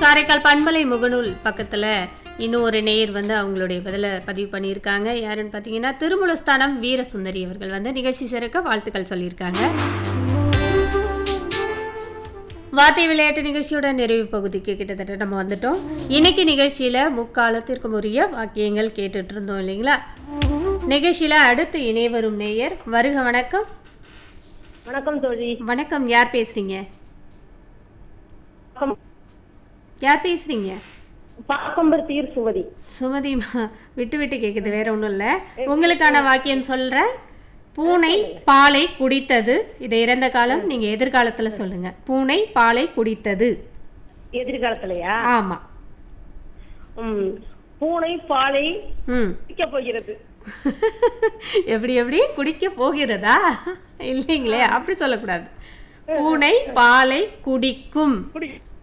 காரைக்கால் பண்பலை முகநூல் பக்கத்தில் இன்னும் ஒரு நேயர் வந்து அவங்களுடைய பதிலை பதிவு பண்ணியிருக்காங்க யாருன்னு பார்த்தீங்கன்னா திருமுலஸ்தானம் வீரசுந்தரி அவர்கள் வந்து நிகழ்ச்சி சிறக்க வாழ்த்துக்கள் சொல்லியிருக்காங்க வார்த்தை விளையாட்டு நிகழ்ச்சியோட நிறைவு பகுதிக்கு கிட்டத்தட்ட நம்ம வந்துட்டோம் இன்னைக்கு நிகழ்ச்சியில் முக்காலத்திற்கு உரிய வாக்கியங்கள் கேட்டுட்டு இருந்தோம் இல்லைங்களா நிகழ்ச்சியில் அடுத்து இணை வரும் நேயர் வருக வணக்கம் வணக்கம் தோழி வணக்கம் யார் பேசுறீங்க வணக்கம். யார் பேசுறீங்க பாக்கம்பருத்தியூர் சுமதி சுமதி மா- விட்டு விட்டு கேக்குது வேற ஒன்றும் இல்லை உங்களுக்கான வாக்கியம் சொல்றேன் பூனை பாலை குடித்தது இது இறந்த காலம் நீங்க எதிர்காலத்துல சொல்லுங்க பூனை பாலை குடித்தது எதிர்காலத்திலயா ஆமா ம் பூனை பாலை ம் குடிக்க போகிறது எப்படி எப்படி குடிக்க போகிறதா இல்லைங்களே அப்படி சொல்லக்கூடாது பூனை பாலை குடிக்கும் குடி